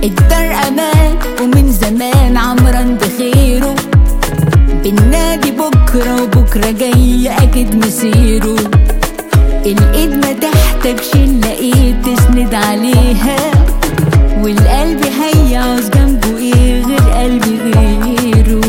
الدار امان ومن زمان عمران بخيره بالنادي بكرة وبكرة جاي أكيد مسيره الإيد ما تحتاجش إلا إيد تسند عليها والقلب هيعوز جنبه إيه غير قلب غيره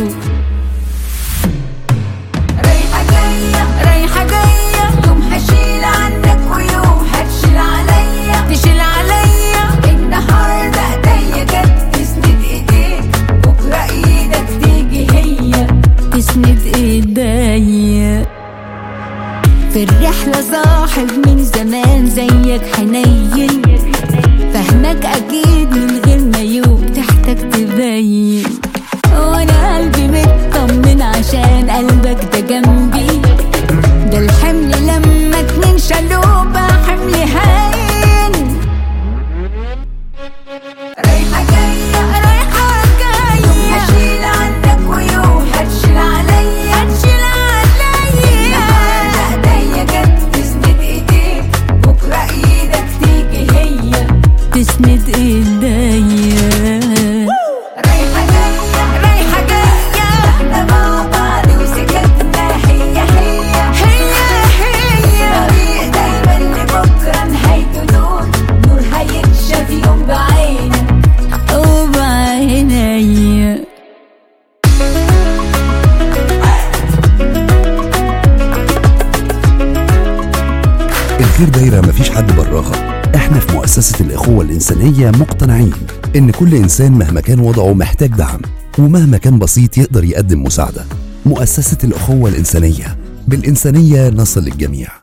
رايحة جاية رايحة جاية يوم هشيل عنك ويوم هتشيل عليا تشيل عليا النهاردة ايديا جت تسند ايديك بكرة ايدك تيجي هي تسند ايديا في الرحلة صاحب من زمان زيك حنين فهمك أكيد من غير ما يوم تحتاج تبين وأنا قلبي مطمن عشان قلبك ده جنبي ده الحمل لما اتنين شالوه بقى حمل هين رايحة جاية رايحة جاية هشيل عنك ويوم هتشيل عليا هتشيل عليا النهاردة ايديا جت تسند ايديك بكرة ايدك تيجي هي تسند ايديا رايحة جاية رايحة جاية احنا مع بعض وسكتنا هي هي هي هي طريق دايما لبكرة نهايته نور نور هيكشف يوم بعينك وبعينيا الخير دايرة مفيش حد براها احنا في مؤسسة الأخوة الإنسانية مقتنعين إن كل إنسان مهما كان وضعه محتاج دعم ومهما كان بسيط يقدر يقدم مساعدة مؤسسة الأخوة الإنسانية بالإنسانية نصل للجميع